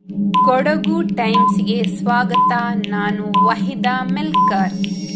ಕೊಡಗು ಟೈಮ್ಸ್ಗೆ ಸ್ವಾಗತ ನಾನು ವಹಿದಾ ಮೆಲ್ಕರ್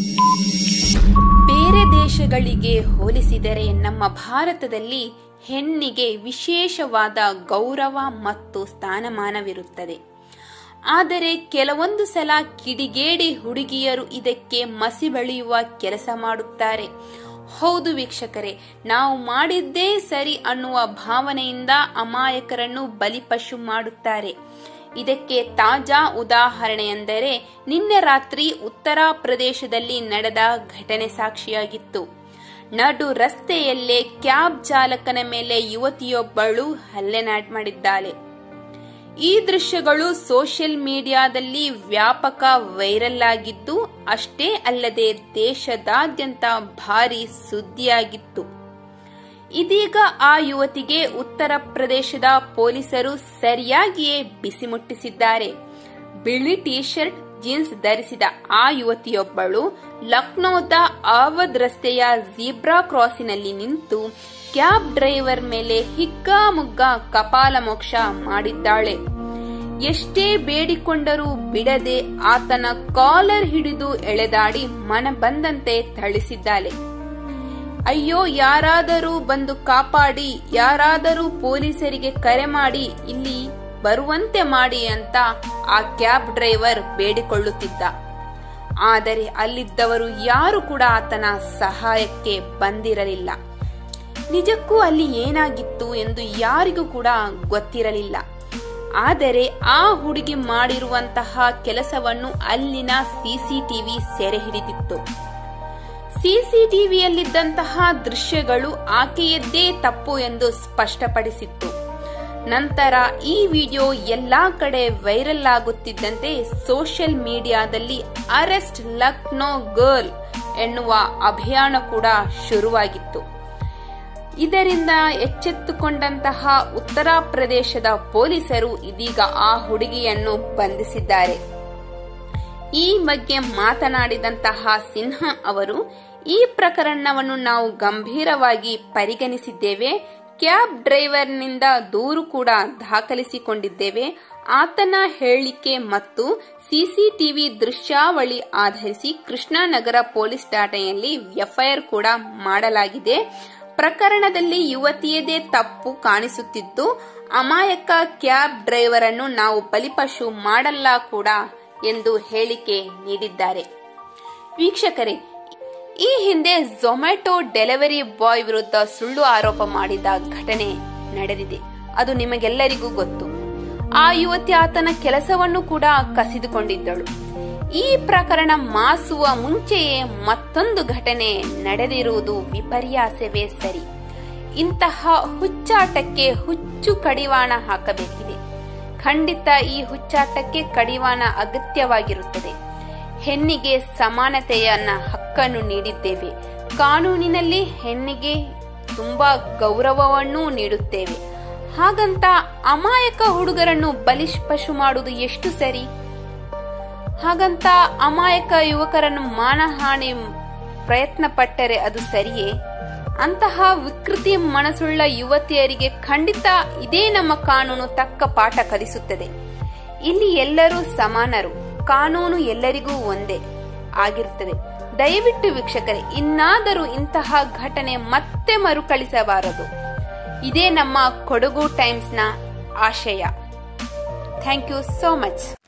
ಬೇರೆ ದೇಶಗಳಿಗೆ ಹೋಲಿಸಿದರೆ ನಮ್ಮ ಭಾರತದಲ್ಲಿ ಹೆಣ್ಣಿಗೆ ವಿಶೇಷವಾದ ಗೌರವ ಮತ್ತು ಸ್ಥಾನಮಾನವಿರುತ್ತದೆ ಆದರೆ ಕೆಲವೊಂದು ಸಲ ಕಿಡಿಗೇಡಿ ಹುಡುಗಿಯರು ಇದಕ್ಕೆ ಮಸಿ ಬಳಿಯುವ ಕೆಲಸ ಮಾಡುತ್ತಾರೆ ಹೌದು ವೀಕ್ಷಕರೇ ನಾವು ಮಾಡಿದ್ದೇ ಸರಿ ಅನ್ನುವ ಭಾವನೆಯಿಂದ ಅಮಾಯಕರನ್ನು ಬಲಿಪಶು ಮಾಡುತ್ತಾರೆ ಇದಕ್ಕೆ ತಾಜಾ ಉದಾಹರಣೆಯೆಂದರೆ ನಿನ್ನೆ ರಾತ್ರಿ ಉತ್ತರ ಪ್ರದೇಶದಲ್ಲಿ ನಡೆದ ಘಟನೆ ಸಾಕ್ಷಿಯಾಗಿತ್ತು ನಡು ರಸ್ತೆಯಲ್ಲೇ ಕ್ಯಾಬ್ ಚಾಲಕನ ಮೇಲೆ ಯುವತಿಯೊಬ್ಬಳು ಹಲ್ಲೆ ಮಾಡಿದ್ದಾಳೆ ಈ ದೃಶ್ಯಗಳು ಸೋಷಿಯಲ್ ಮೀಡಿಯಾದಲ್ಲಿ ವ್ಯಾಪಕ ವೈರಲ್ ಆಗಿದ್ದು ಅಷ್ಟೇ ಅಲ್ಲದೆ ದೇಶದಾದ್ಯಂತ ಭಾರಿ ಸುದ್ದಿಯಾಗಿತ್ತು ಇದೀಗ ಆ ಯುವತಿಗೆ ಉತ್ತರ ಪ್ರದೇಶದ ಪೊಲೀಸರು ಸರಿಯಾಗಿಯೇ ಬಿಸಿ ಮುಟ್ಟಿಸಿದ್ದಾರೆ ಬಿಳಿ ಟಿ ಶರ್ಟ್ ಜೀನ್ಸ್ ಧರಿಸಿದ ಆ ಯುವತಿಯೊಬ್ಬಳು ಲಕ್ನೋದ ಆವದ್ ರಸ್ತೆಯ ಜೀಬ್ರಾ ಕ್ರಾಸಿನಲ್ಲಿ ನಿಂತು ಕ್ಯಾಬ್ ಡ್ರೈವರ್ ಮೇಲೆ ಹಿಗ್ಗಾಮುಗ್ಗ ಕಪಾಲ ಮೋಕ್ಷ ಮಾಡಿದ್ದಾಳೆ ಎಷ್ಟೇ ಬೇಡಿಕೊಂಡರೂ ಬಿಡದೆ ಆತನ ಕಾಲರ್ ಹಿಡಿದು ಎಳೆದಾಡಿ ಮನ ಬಂದಂತೆ ಥಳಿಸಿದ್ದಾಳೆ ಅಯ್ಯೋ ಯಾರಾದರೂ ಬಂದು ಕಾಪಾಡಿ ಯಾರಾದರೂ ಪೊಲೀಸರಿಗೆ ಕರೆ ಮಾಡಿ ಇಲ್ಲಿ ಬರುವಂತೆ ಮಾಡಿ ಅಂತ ಆ ಕ್ಯಾಬ್ ಡ್ರೈವರ್ ಬೇಡಿಕೊಳ್ಳುತ್ತಿದ್ದ ಆದರೆ ಅಲ್ಲಿದ್ದವರು ಯಾರು ಕೂಡ ಆತನ ಸಹಾಯಕ್ಕೆ ಬಂದಿರಲಿಲ್ಲ ನಿಜಕ್ಕೂ ಅಲ್ಲಿ ಏನಾಗಿತ್ತು ಎಂದು ಯಾರಿಗೂ ಕೂಡ ಗೊತ್ತಿರಲಿಲ್ಲ ಆದರೆ ಆ ಹುಡುಗಿ ಮಾಡಿರುವಂತಹ ಕೆಲಸವನ್ನು ಅಲ್ಲಿನ ಸಿಸಿಟಿವಿ ಸೆರೆ ಹಿಡಿದಿತ್ತು ಸಿಸಿಟಿವಿಯಲ್ಲಿದ್ದಂತಹ ದೃಶ್ಯಗಳು ಆಕೆಯದ್ದೇ ತಪ್ಪು ಎಂದು ಸ್ಪಷ್ಟಪಡಿಸಿತ್ತು ನಂತರ ಈ ವಿಡಿಯೋ ಎಲ್ಲಾ ಕಡೆ ವೈರಲ್ ಆಗುತ್ತಿದ್ದಂತೆ ಸೋಷಿಯಲ್ ಮೀಡಿಯಾದಲ್ಲಿ ಅರೆಸ್ಟ್ ಲಕ್ನೋ ಗರ್ಲ್ ಎನ್ನುವ ಅಭಿಯಾನ ಕೂಡ ಶುರುವಾಗಿತ್ತು ಇದರಿಂದ ಎಚ್ಚೆತ್ತುಕೊಂಡಂತಹ ಉತ್ತರ ಪ್ರದೇಶದ ಪೊಲೀಸರು ಇದೀಗ ಆ ಹುಡುಗಿಯನ್ನು ಬಂಧಿಸಿದ್ದಾರೆ ಈ ಬಗ್ಗೆ ಮಾತನಾಡಿದಂತಹ ಸಿನ್ಹಾ ಅವರು ಈ ಪ್ರಕರಣವನ್ನು ನಾವು ಗಂಭೀರವಾಗಿ ಪರಿಗಣಿಸಿದ್ದೇವೆ ಕ್ಯಾಬ್ ಡ್ರೈವರ್ನಿಂದ ದೂರು ಕೂಡ ದಾಖಲಿಸಿಕೊಂಡಿದ್ದೇವೆ ಆತನ ಹೇಳಿಕೆ ಮತ್ತು ಸಿಸಿಟಿವಿ ದೃಶ್ಯಾವಳಿ ಆಧರಿಸಿ ಕೃಷ್ಣಾನಗರ ಪೊಲೀಸ್ ಠಾಣೆಯಲ್ಲಿ ಎಫ್ಐಆರ್ ಕೂಡ ಮಾಡಲಾಗಿದೆ ಪ್ರಕರಣದಲ್ಲಿ ಯುವತಿಯದೇ ತಪ್ಪು ಕಾಣಿಸುತ್ತಿದ್ದು ಅಮಾಯಕ ಕ್ಯಾಬ್ ಡ್ರೈವರ್ ಅನ್ನು ನಾವು ಬಲಿಪಶು ಮಾಡಲ್ಲ ಕೂಡ ಎಂದು ಹೇಳಿಕೆ ನೀಡಿದ್ದಾರೆ ವೀಕ್ಷಕರೇ ಈ ಹಿಂದೆ ಝೊಮ್ಯಾಟೊ ಡೆಲಿವರಿ ಬಾಯ್ ವಿರುದ್ಧ ಸುಳ್ಳು ಆರೋಪ ಮಾಡಿದ ಘಟನೆ ನಡೆದಿದೆ ಅದು ನಿಮಗೆಲ್ಲರಿಗೂ ಗೊತ್ತು ಆ ಯುವತಿ ಆತನ ಕೆಲಸವನ್ನು ಕೂಡ ಕಸಿದುಕೊಂಡಿದ್ದಳು ಈ ಪ್ರಕರಣ ಮಾಸುವ ಮುಂಚೆಯೇ ಮತ್ತೊಂದು ಘಟನೆ ನಡೆದಿರುವುದು ವಿಪರ್ಯಾಸವೇ ಸರಿ ಇಂತಹ ಹುಚ್ಚಾಟಕ್ಕೆ ಹುಚ್ಚು ಕಡಿವಾಣ ಹಾಕಬೇಕಿದೆ ಖಂಡಿತ ಈ ಹುಚ್ಚಾಟಕ್ಕೆ ಕಡಿವಾಣ ಅಗತ್ಯವಾಗಿರುತ್ತದೆ ಹೆಣ್ಣಿಗೆ ಸಮಾನತೆಯನ್ನ ಹಕ್ಕನ್ನು ನೀಡಿದ್ದೇವೆ ಕಾನೂನಿನಲ್ಲಿ ಹೆಣ್ಣಿಗೆ ತುಂಬಾ ಗೌರವವನ್ನೂ ನೀಡುತ್ತೇವೆ ಹಾಗಂತ ಅಮಾಯಕ ಹುಡುಗರನ್ನು ಬಲಿಪಶು ಮಾಡುವುದು ಎಷ್ಟು ಸರಿ ಹಾಗಂತ ಅಮಾಯಕ ಯುವಕರನ್ನು ಮಾನಹಾನಿ ಪ್ರಯತ್ನ ಪಟ್ಟರೆ ಅದು ಸರಿಯೇ ಅಂತಹ ವಿಕೃತಿ ಮನಸ್ಸುಳ್ಳ ಯುವತಿಯರಿಗೆ ಖಂಡಿತ ಇದೇ ನಮ್ಮ ಕಾನೂನು ತಕ್ಕ ಪಾಠ ಕಲಿಸುತ್ತದೆ ಇಲ್ಲಿ ಎಲ್ಲರೂ ಸಮಾನರು ಕಾನೂನು ಎಲ್ಲರಿಗೂ ಒಂದೇ ಆಗಿರುತ್ತದೆ ದಯವಿಟ್ಟು ವೀಕ್ಷಕರೇ ಇನ್ನಾದರೂ ಇಂತಹ ಘಟನೆ ಮತ್ತೆ ಮರುಕಳಿಸಬಾರದು ಇದೇ ನಮ್ಮ ಕೊಡಗು ಟೈಮ್ಸ್ನ ಆಶಯ ಥ್ಯಾಂಕ್ ಯು ಸೋ ಮಚ್